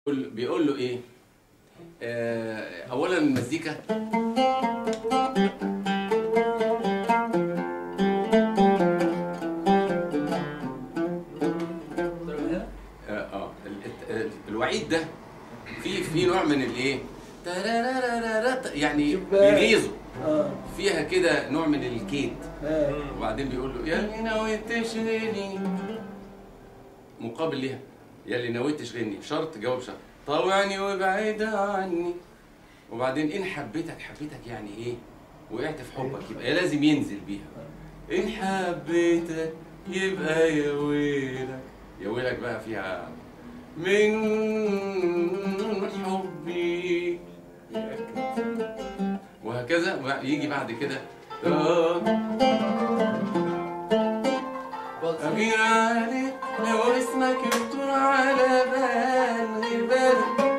بيقول- بيقول له ايه آه اولا المزيكا اه اه ال- ال- الوعيد ده في في نوع من الايه ترارارارارا، يعني شباك. بيغيظه اه فيها كده نوع من الكيد اه وبعدين بيقول له يا اللي نويت تشغلني مقابل ليها يا اللي نويت تشغلني شرط جواب شرط طوعني وابعد عني وبعدين ان حبيتك حبيتك يعني ايه وقعت في حبك يبقى لازم ينزل بيها ان حبيتك يبقى يا ويلك يا ويلك بقى فيها من حبي وهكذا يجي بعد كده أغير عليك لو اسمك يخطر على بال غير بالي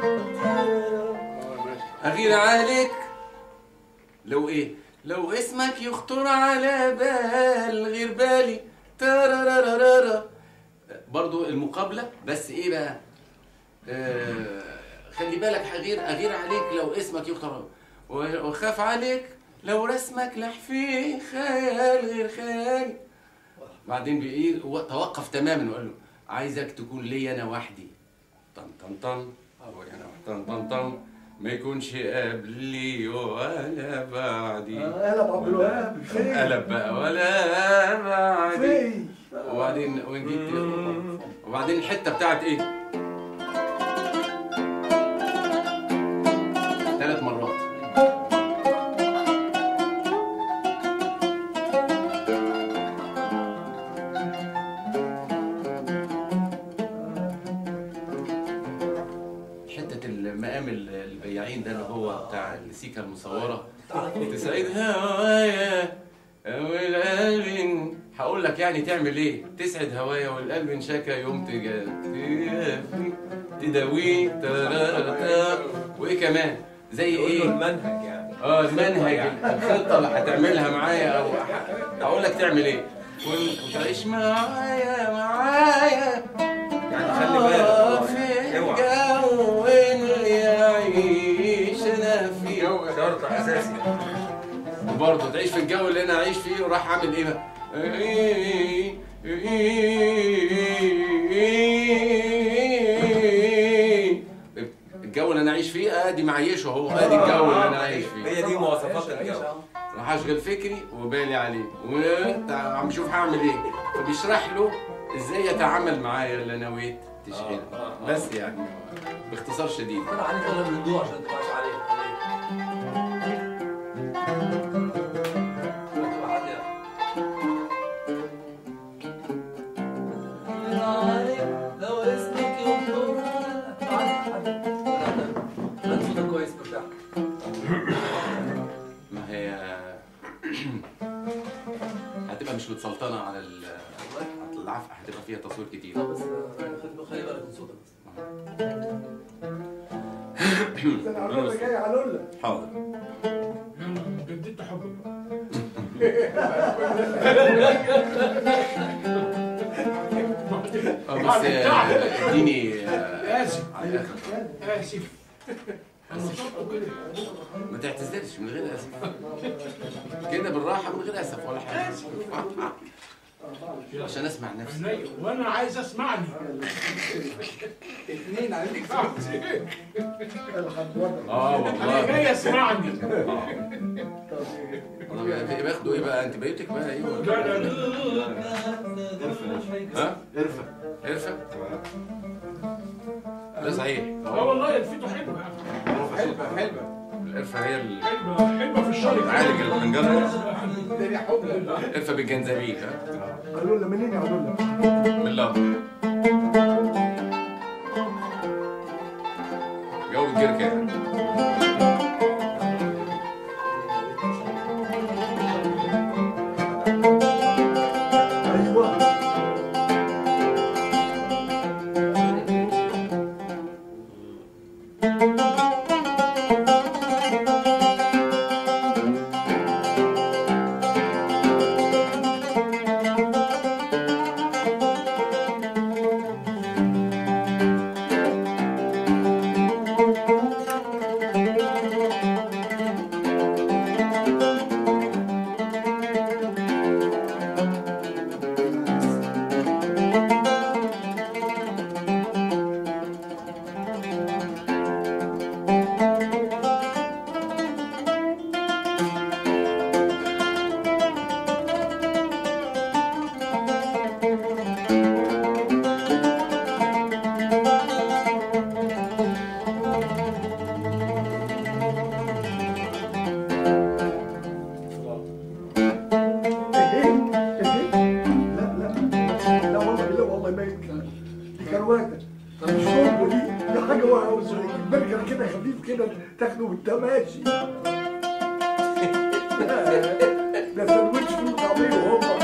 أغير عليك لو إيه لو اسمك يخطر على بال غير بالي ترارارارا برضو المقابلة بس إيه بقى آه خلي بالك هغير أغير عليك لو اسمك يخطر وخاف عليك لو رسمك لح فيه خيال غير خيالي بعدين بإيه هو توقف تماما وقال له عايزك تكون لي انا وحدي طن طن طن أقول انا طن طن طن ما يكونش قبلي ولا بعدي آه، قلب عبد الوهاب فين قلب بقى ولا بعدي فين وبعدين وين جيت وبعدين الحته بتاعت ايه ثلاث مرات حته المقام البياعين ده اللي هو بتاع السيكا المصوره تسعد هوايا والقلب هقول لك يعني تعمل ايه تسعد هوايا والقلب انشكى يوم تجا تداويه ترارارا. وايه كمان زي يقول له ايه المنهج يعني اه المنهج الخطه اللي هتعملها معايا او ح- هقول لك تعمل ايه وال- وتعيش معايا معايا يعني خلي آه، بالك في اوعى الجو اللي يعيش انا فيه شرط اساسي وبرضه تعيش في الجو اللي انا عايش فيه وراح عامل ايه بقى؟ الجو اللي انا عايش فيه ادي معيشه اهو ادي الجو اللي انا عايش فيه هي دي مواصفات الجو راح اشغل فكري وبالي عليه وعم اشوف هعمل ايه فبيشرح له ازاي يتعامل معايا اللي نويت تشغله آه، آه. بس يعني باختصار شديد انا عليك اغلب الضوء عشان تبقاش عليه تبقى هادية. لو اسمك يخطر لا صوتك كويس مرتاح ما هي هتبقى مش متسلطنه على ال- على العفق هتبقى فيها تصوير كتير لا بس خلي- خلي بالك من صوتك بس ده انا عمال جاي على لولا حاضر جددت حبك اه بس آه، اديني آه، اسف على الاخر اسف ما تعتذرش من غير اسف كده بالراحه من غير اسف ولا حاجه عشان اسمع نفسي عينيا وانا عايز اسمعني اثنين عليك الحدوده اه انا والله جاي اسمعني والله باخدوا ايه بقى انت بيوتك بقى ايه لا ولا لا لا ها قرفه عرفه ده صحيح اه والله الفيتو حلوه حلبه حلبه القرفه هي ال- حلوه حلوه في الشرب تعالج الحنجره الدنيا حبلة القرفه بالجنزبيل ها قالوا لنا منين يا لولا من الله جو الجركه يعني ايوه اه هو عاوز البرجر كده خفيف كده تاخده وانت ماشي ده ساندوتش فول طعميه هوبا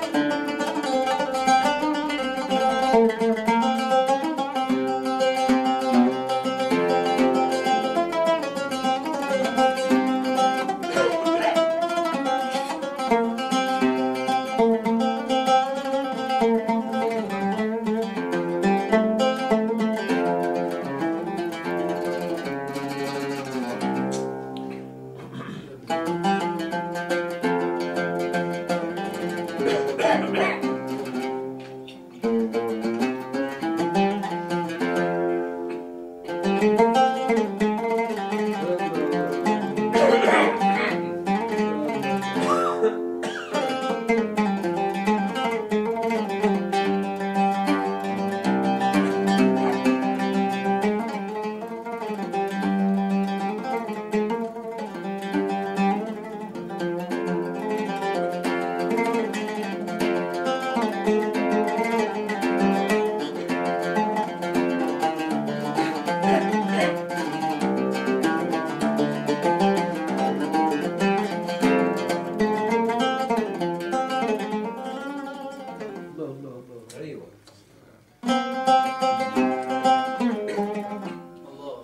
ايوه الله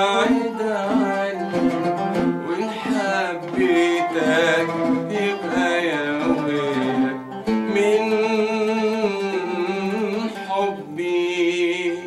بعد عني وإن حبيتك يبقى يا ويلك من حبي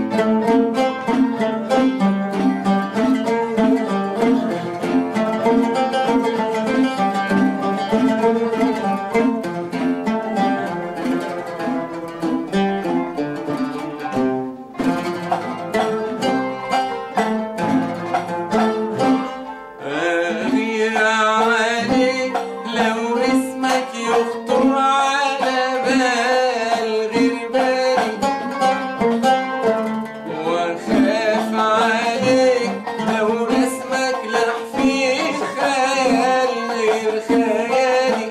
أغير عليك لو اسمك يخطر على بال غير بالي واخاف عليك لو رسمك لح في خيال غير خيالي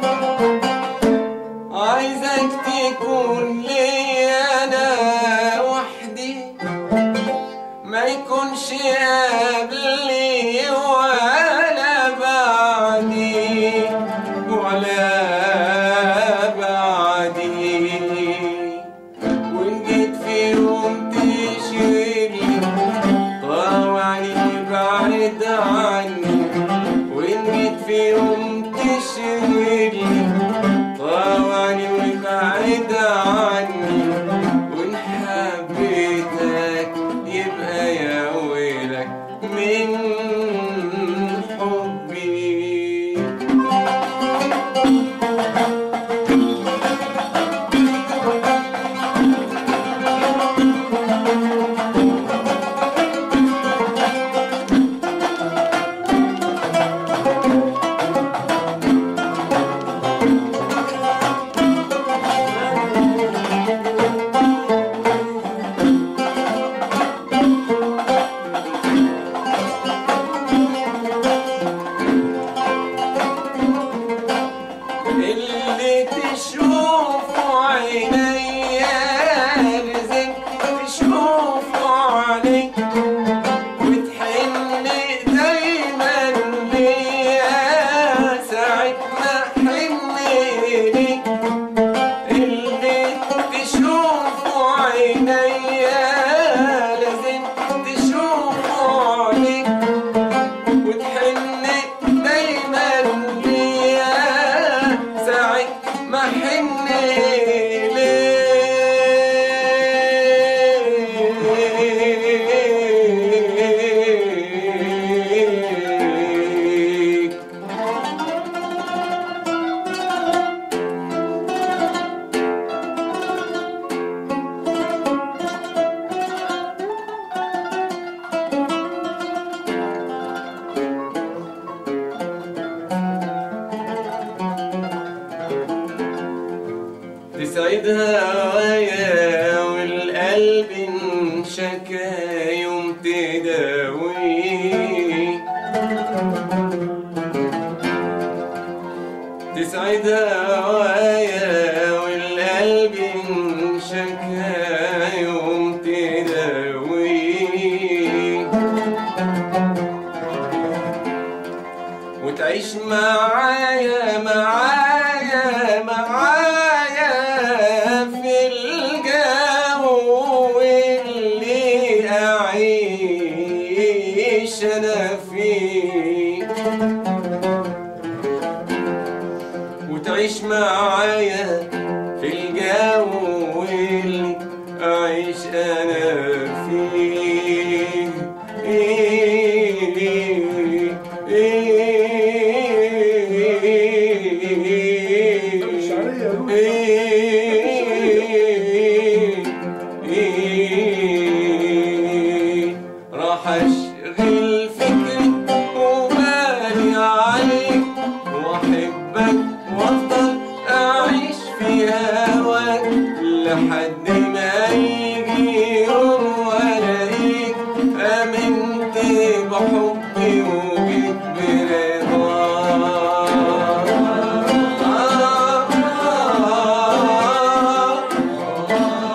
عايزك تكون لي انا وحدي ما يكونش قبلي ولا بعدي ولا بعدي وإن جيت في يوم تشغلني طاوعني بعد عني وإن جيت في يوم تشغلني طاوعني وبعد عني وإن حبيتك يبقى يا ويلك من حبي اللي تشوفه عينيا لازم تشوفه عليك وتحن دايما ليا ساعة ما حن ليك اللي تشوفه عينيا لازم تشوفه عليك وتحن دايما ليا ساعة ما حن ليك تسعد هوايا والقلب انشكى يوم تداوي تسعد هوايا والقلب انشكى يوم تداوي وتعيش معايا معايا معايا في الجو اللي أعيش أنا فيه وتعيش معايا في الجو اللي أعيش أنا فيه الشعرية يا لولو. راح اشغل فكري وبالي عليك واحبك وافضل اعيش في هواك لحد ما يجي يوم والاقيك امنت بحبي وجيت برضاك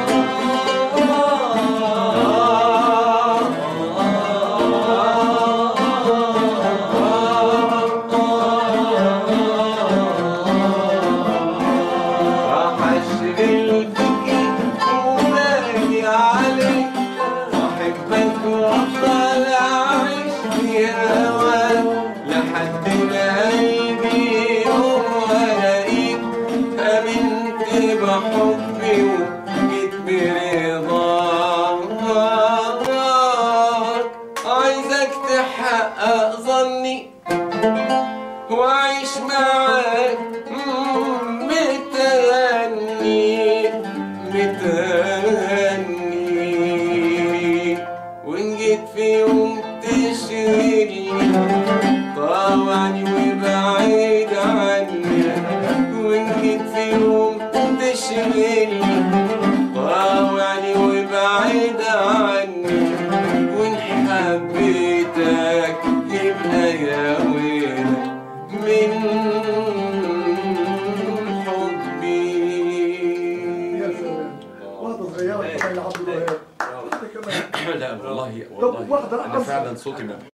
راح اشغل فيك وبالي عليك واحبك وافضل تشغلني طاوعني وبعيد عني وإن حبيتك يبقى يا ويلك من حبي يا سلام واحدة صغيرة كمان لعبد الوهاب برافو. واحدة كمان لا والله طب واحدة والله انا أصغر. فعلا صوتي